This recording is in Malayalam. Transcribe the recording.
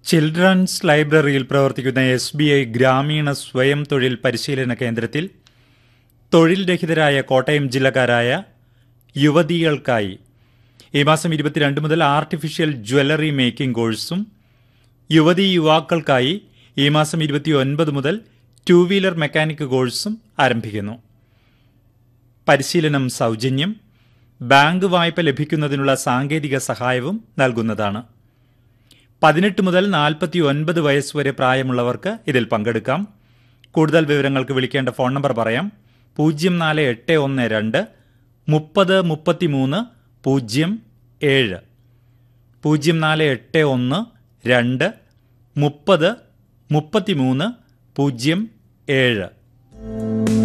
ചിൽഡ്രൻസ് ലൈബ്രറിയിൽ പ്രവർത്തിക്കുന്ന എസ് ബി ഐ ഗ്രാമീണ സ്വയം തൊഴിൽ പരിശീലന കേന്ദ്രത്തിൽ തൊഴിൽ രഹിതരായ കോട്ടയം ജില്ലക്കാരായ യുവതികൾക്കായി ഈ മാസം ഇരുപത്തിരണ്ട് മുതൽ ആർട്ടിഫിഷ്യൽ ജ്വല്ലറി മേക്കിംഗ് കോഴ്സും യുവതി യുവാക്കൾക്കായി ഈ മാസം ഇരുപത്തിയൊൻപത് മുതൽ ടു വീലർ മെക്കാനിക് കോഴ്സും ആരംഭിക്കുന്നു പരിശീലനം സൗജന്യം ബാങ്ക് വായ്പ ലഭിക്കുന്നതിനുള്ള സാങ്കേതിക സഹായവും നൽകുന്നതാണ് പതിനെട്ട് മുതൽ നാൽപ്പത്തി ഒൻപത് വയസ്സ് വരെ പ്രായമുള്ളവർക്ക് ഇതിൽ പങ്കെടുക്കാം കൂടുതൽ വിവരങ്ങൾക്ക് വിളിക്കേണ്ട ഫോൺ നമ്പർ പറയാം പൂജ്യം നാല് എട്ട് ഒന്ന് രണ്ട് മുപ്പത് മുപ്പത്തിമൂന്ന് പൂജ്യം ഏഴ് പൂജ്യം നാല് എട്ട് ഒന്ന് രണ്ട് മുപ്പത് മുപ്പത്തിമൂന്ന് പൂജ്യം ഏഴ്